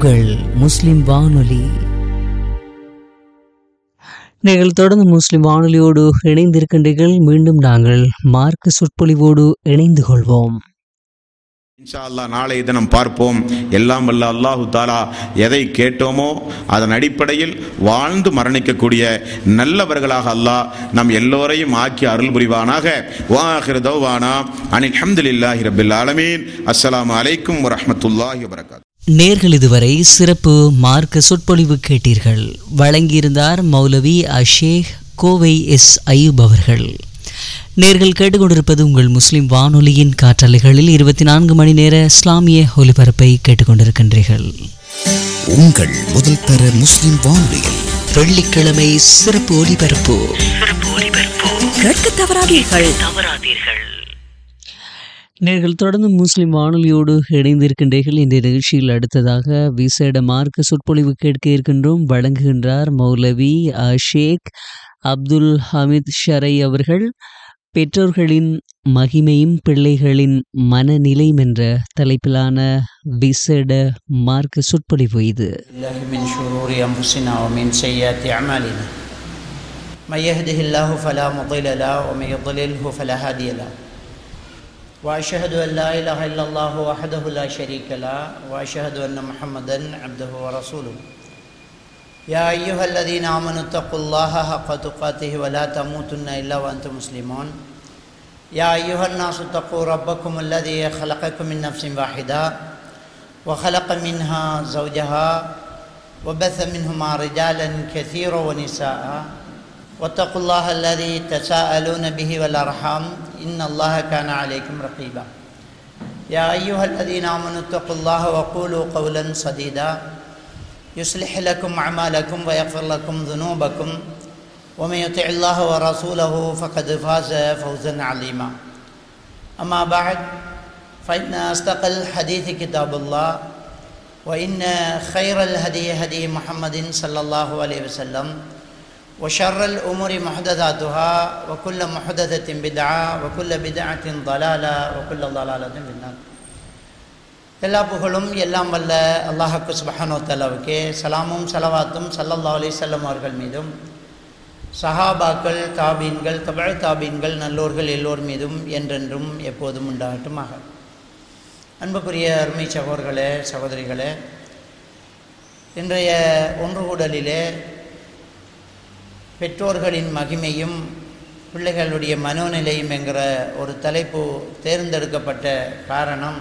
உங்கள் முஸ்லிம் வானொலி நீங்கள் தொடர்ந்து முஸ்லிம் வானொலியோடு இணைந்திருக்கின்றீர்கள் மீண்டும் நாங்கள் மார்க்க சொற்பொழிவோடு இணைந்து கொள்வோம் இன்ஷா அல்லாஹ் நாளைய தினம் பார்ப்போம் எல்லாம் வல்ல அல்லாஹு தாலா எதை கேட்டோமோ அதன் அடிப்படையில் வாழ்ந்து மரணிக்கக்கூடிய நல்லவர்களாக அல்லாஹ் நம் எல்லோரையும் ஆக்கி அருள் புரிவானாக வாஹிர் தௌவானா அனில் ஹம்துலில்லாஹி ரபில் ஆலமீன் அஸ்ஸலாமு அலைக்கும் வரஹ்மத்துல்லாஹி வபரகாத் நேர்கள் இதுவரை சிறப்பு மார்க்க சொற்பொழிவு கேட்டீர்கள் வழங்கியிருந்தார் மௌலவி அஷேக் கோவை எஸ் அயூப் அவர்கள் நேர்கள் கேட்டுக்கொண்டிருப்பது உங்கள் முஸ்லிம் வானொலியின் காற்றலைகளில் இருபத்தி நான்கு மணி நேர இஸ்லாமிய ஒலிபரப்பை கேட்டுக்கொண்டிருக்கின்றீர்கள் உங்கள் முதல் தர முஸ்லிம் வானொலியில் வெள்ளிக்கிழமை சிறப்பு ஒலிபரப்பு கேட்க தவறாதீர்கள் நேர்கள் தொடர்ந்து முஸ்லிம் வானொலியோடு இணைந்திருக்கின்றீர்கள் இந்த நிகழ்ச்சியில் அடுத்ததாக விசேட மார்க்க சொற்பொழிவு கேட்க இருக்கின்றோம் வழங்குகின்றார் மௌலவி ஷேக் அப்துல் ஹமீத் ஷரை அவர்கள் பெற்றோர்களின் மகிமையும் பிள்ளைகளின் மனநிலையும் என்ற தலைப்பிலான விசேட மார்க்க சொற்பொழிவு இது الله من شرور أنفسنا ومن سيئات أعمالنا من يهده الله فلا مضل له ومن يضلله فلا هادي له وأشهد أن لا إله إلا الله وحده لا شريك له وأشهد أن محمدا عبده ورسوله يا أيها الذين آمنوا اتقوا الله حق تقاته ولا تموتن إلا وأنتم مسلمون يا أيها الناس اتقوا ربكم الذي خلقكم من نفس واحدة وخلق منها زوجها وبث منهما رجالا كثيرا ونساء واتقوا الله الذي تساءلون به والأرحام إن الله كان عليكم رقيبا يا أيها الذين آمنوا اتقوا الله وقولوا قولا سديدا يصلح لكم أعمالكم ويغفر لكم ذنوبكم ومن يطع الله ورسوله فقد فاز فوزا عظيما أما بعد فإن أصدق الحديث كتاب الله وإن خير الهدي هدي محمد صلى الله عليه وسلم وشر الأمور محدثاتها وكل محدثة بدعة وكل بدعة ضلالة وكل ضلالة في النار எல்லா புகழும் எல்லாம் வல்ல அல்லாஹாக்கு சுபஹானோ தலாவுக்கே சலாமும் சலவாத்தும் சல்லல்லா அலிசல்லம் அவர்கள் மீதும் சஹாபாக்கள் தாபீன்கள் தமிழ் தாபீன்கள் நல்லோர்கள் எல்லோர் மீதும் என்றென்றும் எப்போதும் உண்டாகட்டுமாக அன்புக்குரிய அருமை சகோதர்களே சகோதரிகளே இன்றைய ஒன்றுகூடலிலே பெற்றோர்களின் மகிமையும் பிள்ளைகளுடைய மனோநிலையும் என்கிற ஒரு தலைப்பு தேர்ந்தெடுக்கப்பட்ட காரணம்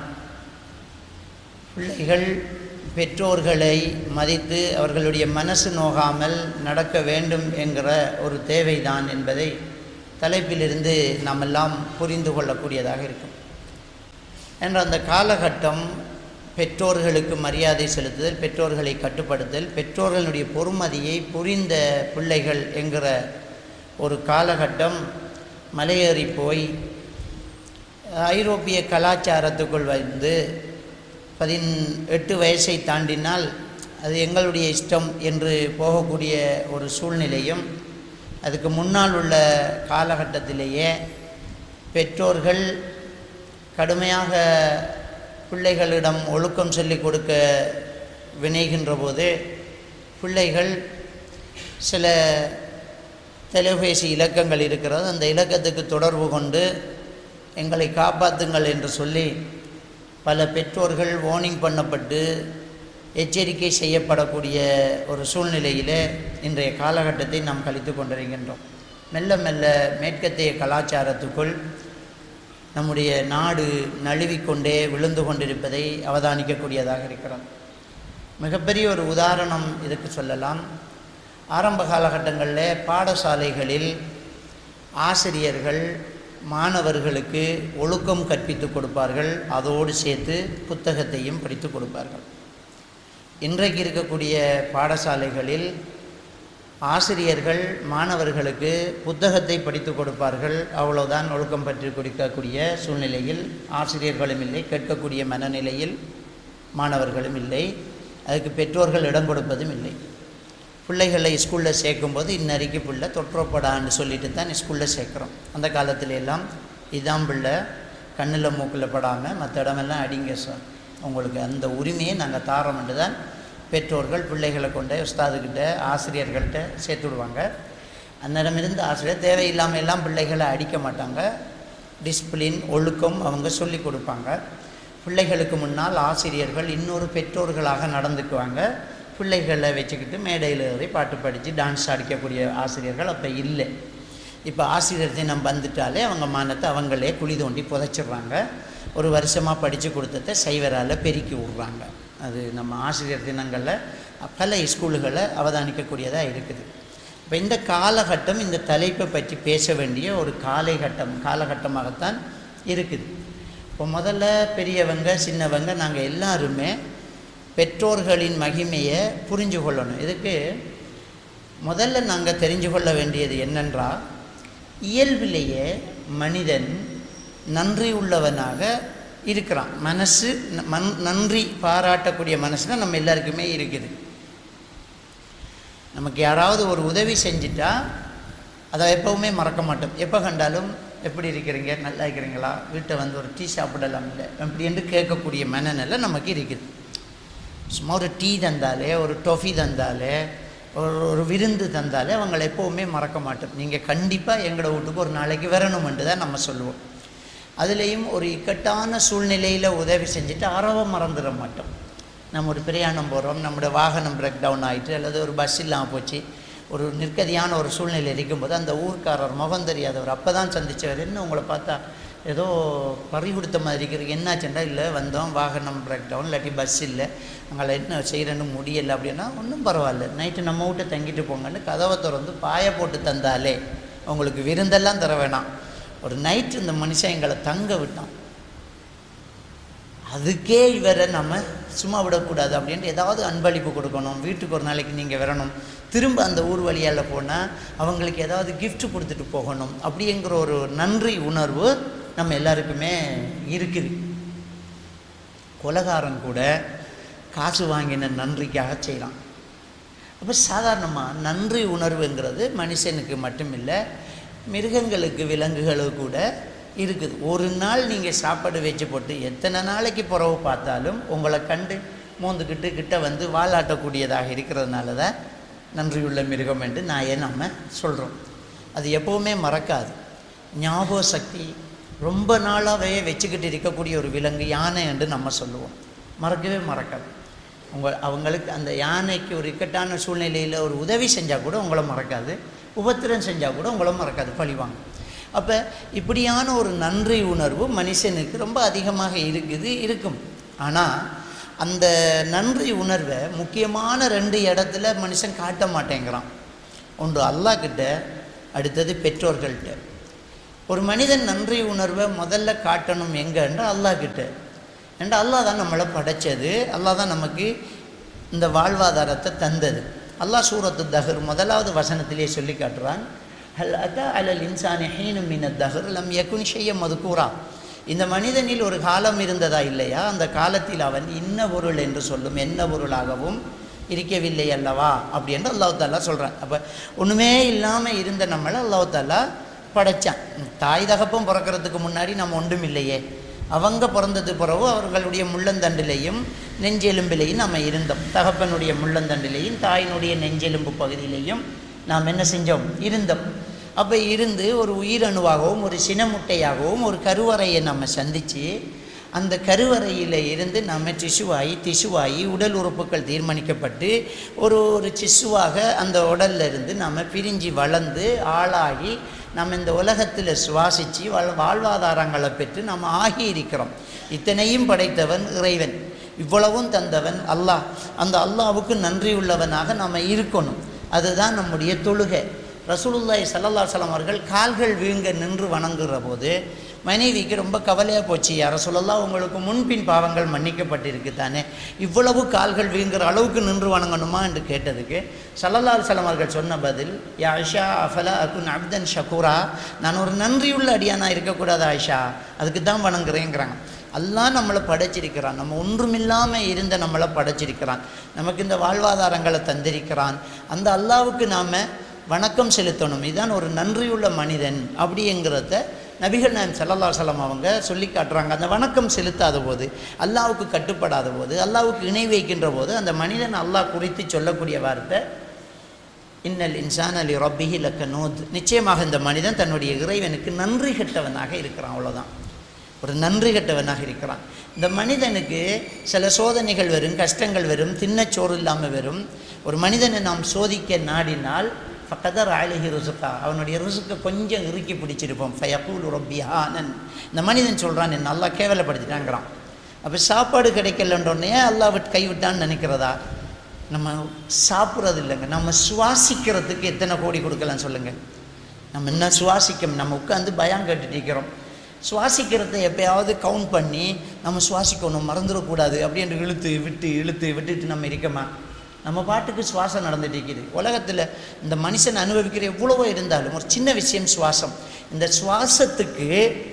பிள்ளைகள் பெற்றோர்களை மதித்து அவர்களுடைய மனசு நோகாமல் நடக்க வேண்டும் என்கிற ஒரு தேவைதான் என்பதை தலைப்பிலிருந்து நாம் எல்லாம் புரிந்து கொள்ளக்கூடியதாக இருக்கும் என்ற அந்த காலகட்டம் பெற்றோர்களுக்கு மரியாதை செலுத்துதல் பெற்றோர்களை கட்டுப்படுத்தல் பெற்றோர்களுடைய பொறுமதியை புரிந்த பிள்ளைகள் என்கிற ஒரு காலகட்டம் மலையேறி போய் ஐரோப்பிய கலாச்சாரத்துக்குள் வந்து பதின் எட்டு வயசை தாண்டினால் அது எங்களுடைய இஷ்டம் என்று போகக்கூடிய ஒரு சூழ்நிலையும் அதுக்கு முன்னால் உள்ள காலகட்டத்திலேயே பெற்றோர்கள் கடுமையாக பிள்ளைகளிடம் ஒழுக்கம் சொல்லிக் கொடுக்க வினைகின்ற போது பிள்ளைகள் சில தொலைபேசி இலக்கங்கள் இருக்கிறது அந்த இலக்கத்துக்கு தொடர்பு கொண்டு எங்களை காப்பாற்றுங்கள் என்று சொல்லி பல பெற்றோர்கள் வார்னிங் பண்ணப்பட்டு எச்சரிக்கை செய்யப்படக்கூடிய ஒரு சூழ்நிலையிலே இன்றைய காலகட்டத்தை நாம் கழித்து கொண்டிருக்கின்றோம் மெல்ல மெல்ல மேற்கத்திய கலாச்சாரத்துக்குள் நம்முடைய நாடு நழுவிக்கொண்டே விழுந்து கொண்டிருப்பதை அவதானிக்கக்கூடியதாக இருக்கிறோம் மிகப்பெரிய ஒரு உதாரணம் இதுக்கு சொல்லலாம் ஆரம்ப காலகட்டங்களில் பாடசாலைகளில் ஆசிரியர்கள் மாணவர்களுக்கு ஒழுக்கம் கற்பித்து கொடுப்பார்கள் அதோடு சேர்த்து புத்தகத்தையும் படித்து கொடுப்பார்கள் இன்றைக்கு இருக்கக்கூடிய பாடசாலைகளில் ஆசிரியர்கள் மாணவர்களுக்கு புத்தகத்தை படித்து கொடுப்பார்கள் அவ்வளவுதான் ஒழுக்கம் பற்றி கொடுக்கக்கூடிய சூழ்நிலையில் ஆசிரியர்களும் இல்லை கேட்கக்கூடிய மனநிலையில் மாணவர்களும் இல்லை அதுக்கு பெற்றோர்கள் இடம் கொடுப்பதும் இல்லை பிள்ளைகளை ஸ்கூலில் சேர்க்கும்போது இன்னறைக்கு பிள்ளை தொற்றப்படான்னு சொல்லிட்டு தான் ஸ்கூலில் சேர்க்குறோம் அந்த காலத்துல எல்லாம் இதான் பிள்ளை கண்ணில் மூக்கில் படாமல் மற்ற இடமெல்லாம் அடிங்க சார் உங்களுக்கு அந்த உரிமையை நாங்கள் தாரோம்னு தான் பெற்றோர்கள் பிள்ளைகளை கொண்டு உஸ்தாதுக்கிட்ட ஆசிரியர்கள்ட்ட சேர்த்து விடுவாங்க அந்நேரமிருந்து ஆசிரியர் தேவையில்லாமல் எல்லாம் பிள்ளைகளை அடிக்க மாட்டாங்க டிசிப்ளின் ஒழுக்கம் அவங்க சொல்லி கொடுப்பாங்க பிள்ளைகளுக்கு முன்னால் ஆசிரியர்கள் இன்னொரு பெற்றோர்களாக நடந்துக்குவாங்க பிள்ளைகளை வச்சுக்கிட்டு மேடையில் ஏறி பாட்டு படித்து டான்ஸ் அடிக்கக்கூடிய ஆசிரியர்கள் அப்போ இல்லை இப்போ ஆசிரியர் தினம் வந்துட்டாலே அவங்க மானத்தை அவங்களே குழி தோண்டி புதைச்சிடுறாங்க ஒரு வருஷமாக படித்து கொடுத்ததை சைவரால் பெருக்கி விட்றாங்க அது நம்ம ஆசிரியர் தினங்களில் பல ஸ்கூல்களை அவதானிக்கக்கூடியதாக இருக்குது இப்போ இந்த காலகட்டம் இந்த தலைப்பை பற்றி பேச வேண்டிய ஒரு காலைகட்டம் காலகட்டமாகத்தான் இருக்குது இப்போ முதல்ல பெரியவங்க சின்னவங்க நாங்கள் எல்லாருமே பெற்றோர்களின் மகிமையை புரிஞ்சு கொள்ளணும் இதுக்கு முதல்ல நாங்கள் தெரிஞ்சு கொள்ள வேண்டியது என்னென்றால் இயல்பிலேயே மனிதன் நன்றி உள்ளவனாக இருக்கிறான் மனசு ந- மன் நன்றி பாராட்டக்கூடிய மனசு தான் நம்ம எல்லாருக்குமே இருக்குது நமக்கு யாராவது ஒரு உதவி செஞ்சிட்டா அதை எப்போவுமே மறக்க மாட்டோம் எப்போ கண்டாலும் எப்படி இருக்கிறீங்க நல்லா இருக்கிறீங்களா வீட்டை வந்து ஒரு டீ சாப்பிடலாம் இல்லை அப்படி என்று கேட்கக்கூடிய மனநிலை நமக்கு இருக்குது சும்மா ஒரு டீ தந்தாலே ஒரு டொஃபி தந்தாலே ஒரு ஒரு விருந்து தந்தாலே அவங்களை எப்போவுமே மறக்க மாட்டோம் நீங்கள் கண்டிப்பாக எங்களோட வீட்டுக்கு ஒரு நாளைக்கு வரணுமென்று தான் நம்ம சொல்லுவோம் அதுலேயும் ஒரு இக்கட்டான சூழ்நிலையில் உதவி செஞ்சுட்டு அறவை மறந்துட மாட்டோம் நம்ம ஒரு பிரயாணம் போகிறோம் நம்மளோட வாகனம் பிரேக் டவுன் ஆகிட்டு அல்லது ஒரு பஸ் இல்லாமல் போச்சு ஒரு நிற்கதியான ஒரு சூழ்நிலை இருக்கும்போது அந்த ஊர்க்காரர் முகம் தெரியாதவர் அப்போ தான் சந்திச்சவர் என்ன உங்களை பார்த்தா ஏதோ பறி கொடுத்த மாதிரி இருக்கிறது என்னாச்சுண்டா இல்லை வந்தோம் வாகனம் பிரேக் டவுன் இல்லாட்டி பஸ் இல்லை அங்கே என்ன செய்கிறேன்னு முடியலை அப்படின்னா ஒன்றும் பரவாயில்ல நைட்டு நம்ம வீட்டை தங்கிட்டு போங்கன்னு கதவை திறந்து பாய போட்டு தந்தாலே உங்களுக்கு விருந்தெல்லாம் தர வேணாம் ஒரு நைட்டு இந்த மனுஷன் எங்களை தங்க விட்டான் அதுக்கே இவரை நம்ம சும்மா விடக்கூடாது அப்படின்ட்டு ஏதாவது அன்பளிப்பு கொடுக்கணும் வீட்டுக்கு ஒரு நாளைக்கு நீங்கள் வரணும் திரும்ப அந்த ஊர் வழியால் போனால் அவங்களுக்கு ஏதாவது gift கொடுத்துட்டு போகணும் அப்படிங்கிற ஒரு நன்றி உணர்வு நம்ம எல்லாருக்குமே இருக்குது கொலகாரன் கூட காசு வாங்கின நன்றிக்காக செய்யலாம் அப்போ சாதாரணமாக நன்றி உணர்வுங்கிறது மனுஷனுக்கு மட்டுமில்லை மிருகங்களுக்கு விலங்குகளுக்கு கூட இருக்குது ஒரு நாள் நீங்கள் சாப்பாடு வச்சு போட்டு எத்தனை நாளைக்கு புறவு பார்த்தாலும் உங்களை கண்டு மோந்துக்கிட்டு கிட்ட வந்து வாலாட்டக்கூடியதாக இருக்கிறதுனால தான் நன்றியுள்ள மிருகம் என்று நாயை நம்ம சொல்கிறோம் அது எப்போவுமே மறக்காது ஞாபக சக்தி ரொம்ப நாளாகவே வச்சுக்கிட்டு இருக்கக்கூடிய ஒரு விலங்கு யானை என்று நம்ம சொல்லுவோம் மறக்கவே மறக்காது உங்க அவங்களுக்கு அந்த யானைக்கு ஒரு இக்கட்டான சூழ்நிலையில் ஒரு உதவி செஞ்சால் கூட உங்களை மறக்காது உபத்திரம் செஞ்சால் கூட உங்களை மறக்காது பழிவாங்க அப்போ இப்படியான ஒரு நன்றி உணர்வு மனுஷனுக்கு ரொம்ப அதிகமாக இருக்குது இருக்கும் ஆனால் அந்த நன்றி உணர்வை முக்கியமான ரெண்டு இடத்துல மனுஷன் காட்ட மாட்டேங்கிறான் ஒன்று அல்லாஹ் கிட்ட அடுத்தது பெற்றோர்கள்ட்ட ஒரு மனிதன் நன்றி உணர்வை முதல்ல காட்டணும் எங்கன்ற அல்லாஹ் கிட்ட ஏன்டா அல்லாஹ் தான் நம்மளை படைச்சது அல்லாஹ் தான் நமக்கு இந்த வாழ்வாதாரத்தை தந்தது அல்லாஹ் சூரத்து தஹர் முதலாவது வசனத்திலே சொல்லி காட்டுறான் ஹல் அதா அலல் இன்சானி ஹீனும் மின தஹர் லம் யகுன் ஷைய மதுக்கூரா இந்த மனிதனில் ஒரு காலம் இருந்ததா இல்லையா அந்த காலத்தில் அவன் இன்ன பொருள் என்று சொல்லும் என்ன பொருளாகவும் இருக்கவில்லை அல்லவா அப்படி என்று அல்லாஹ் தாலா சொல்கிறான் அப்போ ஒன்றுமே இல்லாமல் இருந்த நம்மளை அல்லாஹ் தாலா படைச்சான் தாய் தகப்பம் பிறக்கிறதுக்கு முன்னாடி நம்ம ஒன்றும் இல்லையே அவங்க பிறந்தது பிறகு அவர்களுடைய முள்ளந்தண்டிலையும் நெஞ்செலும்பிலையும் நம்ம இருந்தோம் தகப்பனுடைய முள்ளந்தண்டிலையும் தாயினுடைய நெஞ்செலும்பு பகுதியிலையும் நாம் என்ன செஞ்சோம் இருந்தோம் அப்போ இருந்து ஒரு உயிரணுவாகவும் ஒரு சினமுட்டையாகவும் ஒரு கருவறையை நம்ம சந்தித்து அந்த கருவறையில் இருந்து நம்ம திசுவாகி திசுவாகி உடல் உறுப்புகள் தீர்மானிக்கப்பட்டு ஒரு ஒரு சிசுவாக அந்த உடல்ல இருந்து நம்ம பிரிஞ்சு வளர்ந்து ஆளாகி நம்ம இந்த உலகத்தில் சுவாசித்து வாழ் வாழ்வாதாரங்களை பெற்று நம்ம ஆகி இருக்கிறோம் இத்தனையும் படைத்தவன் இறைவன் இவ்வளவும் தந்தவன் அல்லாஹ் அந்த அல்லாஹ்வுக்கு நன்றி உள்ளவனாக நம்ம இருக்கணும் அதுதான் நம்முடைய தொழுகை ரசூலுல்லாஹி ஸல்லல்லாஹு அலைஹி வஸல்லம் அவர்கள் கால்கள் வீங்க நின்று வணங்குற போது மனைவிக்கு ரொம்ப கவலையாக போச்சு யார சொல்லலாம் உங்களுக்கு முன்பின் பாவங்கள் மன்னிக்கப்பட்டிருக்கு தானே இவ்வளவு கால்கள் வீங்குற அளவுக்கு நின்று வணங்கணுமா என்று கேட்டதுக்கு ஸல்லல்லாஹு அலைஹி வஸல்லம் அவர்கள் சொன்ன பதில் யா ஆயிஷா அஃபலா அகுன் அப்தன் ஷக்கூரா நான் ஒரு நன்றியுள்ள அடியானா இருக்கக்கூடாது ஆயிஷா அதுக்கு தான் வணங்குறேங்கிறாங்க அல்லாஹ் நம்மளை படைச்சிருக்கிறான் நம்ம ஒன்றுமில்லாமல் இருந்த நம்மளை படைச்சிருக்கிறான் நமக்கு இந்த வாழ்வாதாரங்களை தந்திருக்கிறான் அந்த அல்லாவுக்கு நாம் வணக்கம் செலுத்தணும் இதுதான் ஒரு நன்றியுள்ள மனிதன் அப்படிங்கிறத நபிகள் நாயம் சல்லல்லா சலம் அவங்க சொல்லி காட்டுறாங்க அந்த வணக்கம் செலுத்தாத போது அல்லாவுக்கு கட்டுப்படாத போது அல்லாவுக்கு இணை வைக்கின்ற போது அந்த மனிதன் அல்லாஹ் குறித்து சொல்லக்கூடிய வார்த்தை இன்னல் இன்சான் அலி ரப்பிஹி லக்கனூத் நிச்சயமாக இந்த மனிதன் தன்னுடைய இறைவனுக்கு நன்றி கெட்டவனாக இருக்கிறான் அவ்வளோதான் ஒரு நன்றி கெட்டவனாக இருக்கிறான் இந்த மனிதனுக்கு சில சோதனைகள் வரும் கஷ்டங்கள் வரும் தின்னச்சோறு இல்லாமல் வரும் ஒரு மனிதனை நாம் சோதிக்க நாடினால் ஃபக்கதர் அழகி ருசுக்கா அவனுடைய ருசுக்கை கொஞ்சம் இறுக்கி பிடிச்சிருப்போம் ஃபயக்கூல் ரப்பி ஆனன் இந்த மனிதன் சொல்கிறான் என்ன நல்லா கேவலப்படுத்திட்டாங்கிறான் அப்போ சாப்பாடு கிடைக்கலன்றோடனே அல்லாஹ் விட்டு கைவிட்டான்னு நினைக்கிறதா நம்ம சாப்பிட்றது இல்லைங்க நம்ம சுவாசிக்கிறதுக்கு எத்தனை கோடி கொடுக்கலாம் சொல்லுங்கள் நம்ம என்ன சுவாசிக்க நம்ம உட்காந்து பயம் கேட்டுட்டு இருக்கிறோம் சுவாசிக்கிறத எப்பயாவது கவுண்ட் பண்ணி நம்ம சுவாசிக்கணும் மறந்துடக்கூடாது அப்படின்னு இழுத்து விட்டு இழுத்து விட்டுட்டு நம்ம இருக்கோமா நம்ம பாட்டுக்கு சுவாசம் நடந்துட்டு இருக்குது உலகத்தில் இந்த மனுஷன் அனுபவிக்கிற எவ்வளவோ இருந்தாலும் ஒரு சின்ன விஷயம் சுவாசம் இந்த சுவாசத்துக்கு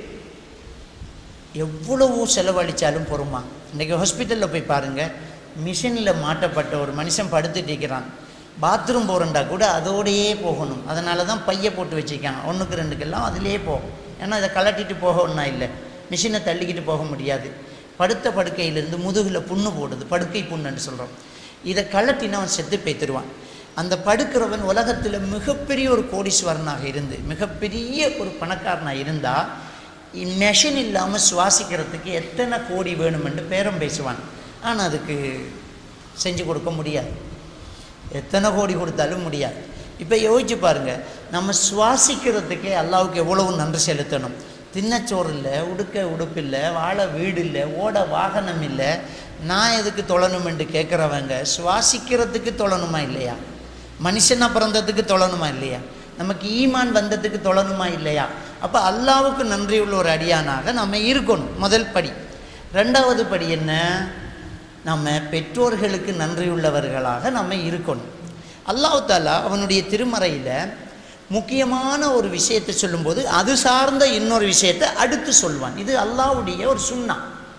எவ்வளவு செலவழித்தாலும் பொறுமா இன்றைக்கி ஹாஸ்பிட்டலில் போய் பாருங்கள் மிஷினில் மாட்டப்பட்ட ஒரு மனுஷன் படுத்துட்டு இருக்கிறான் பாத்ரூம் போகிறண்டா கூட அதோடையே போகணும் அதனால தான் பையை போட்டு வச்சுருக்கான் ஒன்றுக்கு ரெண்டுக்கெல்லாம் அதிலே போகும் ஏன்னா இதை கலட்டிட்டு போக ஒன்றா இல்லை மிஷினை தள்ளிக்கிட்டு போக முடியாது படுத்த படுக்கையிலேருந்து முதுகில் புண்ணு போடுது படுக்கை புண்ணுன்னு சொல்கிறோம் இதை கலட்டினா அவன் செத்து பேத்துருவான் அந்த படுக்கிறவன் உலகத்தில் மிகப்பெரிய ஒரு கோடீஸ்வரனாக இருந்து மிகப்பெரிய ஒரு பணக்காரனாக இருந்தால் மெஷின் இல்லாமல் சுவாசிக்கிறதுக்கு எத்தனை கோடி வேணுமென்று பேரம் பேசுவான் ஆனால் அதுக்கு செஞ்சு கொடுக்க முடியாது எத்தனை கோடி கொடுத்தாலும் முடியாது இப்போ யோசிச்சு பாருங்கள் நம்ம சுவாசிக்கிறதுக்கே அல்லாவுக்கு எவ்வளவு நன்றி செலுத்தணும் தின்னச்சோறு இல்லை உடுக்க உடுப்பு இல்லை வாழ வீடு இல்லை ஓட வாகனம் இல்லை நான் எதுக்கு தொழணும் என்று கேட்குறவங்க சுவாசிக்கிறதுக்கு தொழணுமா இல்லையா மனுஷனாக பிறந்ததுக்கு தொழணுமா இல்லையா நமக்கு ஈமான் வந்ததுக்கு தொழணுமா இல்லையா அப்போ அல்லாவுக்கு நன்றி உள்ள ஒரு அடியானாக நம்ம இருக்கணும் முதல் படி ரெண்டாவது படி என்ன நம்ம பெற்றோர்களுக்கு நன்றியுள்ளவர்களாக நம்ம இருக்கணும் அல்லாஹ் தாலா அவனுடைய திருமறையில் முக்கியமான ஒரு விஷயத்தை சொல்லும்போது அது சார்ந்த இன்னொரு விஷயத்தை அடுத்து சொல்வான் இது அல்லாஹ்வுடைய ஒரு சுண்ணா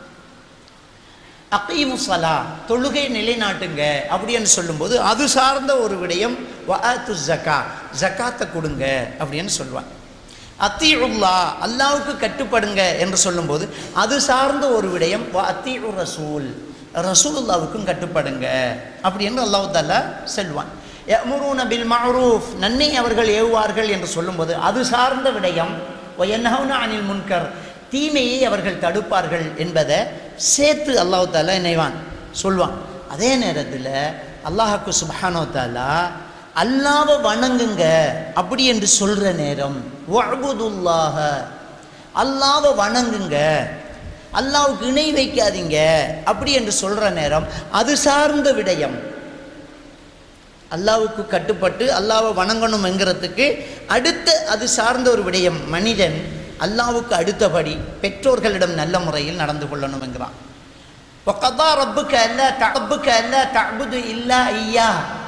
அக்கீமு சலா தொழுகை நிலைநாட்டுங்க அப்படின்னு சொல்லும்போது அது சார்ந்த ஒரு விடயம் வஅத்து ஜக்கா ஜக்காத்தை கொடுங்க அப்படின்னு சொல்லுவான் அத்தீஉல்லா அல்லாவுக்கு கட்டுப்படுங்க என்று சொல்லும்போது அது சார்ந்த ஒரு விடயம் வ அத்தீஉ ரசூல் ரசூலுல்லாவுக்கும் கட்டுப்படுங்க அப்படின்னு அல்லாஹ் தாலா செல்வான் யமுரூன பில் மஅரூஃப் நன்மை அவர்கள் ஏவுவார்கள் என்று சொல்லும்போது அது சார்ந்த விடயம் ஒயன்னஹவுன அனில் முன்கர் தீமையை அவர்கள் தடுப்பார்கள் என்பதை சேர்த்து அல்லாஹ் தாலா நினைவான் சொல்வான் அதே நேரத்தில் அல்லாஹாக்கு சுபஹானோ தாலா அல்லாவை வணங்குங்க அப்படி என்று சொல்கிற நேரம் வஅபுதுல்லாஹ அல்லாவை வணங்குங்க அல்லாவுக்கு இணை வைக்காதீங்க அப்படி என்று சொல்கிற நேரம் அது சார்ந்த விடயம் அல்லாவுக்கு கட்டுப்பட்டு அல்லாவை வணங்கணும்ங்கிறதுக்கு அடுத்த அது சார்ந்த ஒரு விடயம் மனிதன் அல்லாவுக்கு அடுத்தபடி பெற்றோர்களிடம் நல்ல முறையில் நடந்து கொள்ளணுங்கிறான் وَقَضَى رَبُّكَ أَلَّا تَعْبُكَ أَلَّا تَعْبُدُ إِلَّا إِيَّاهُ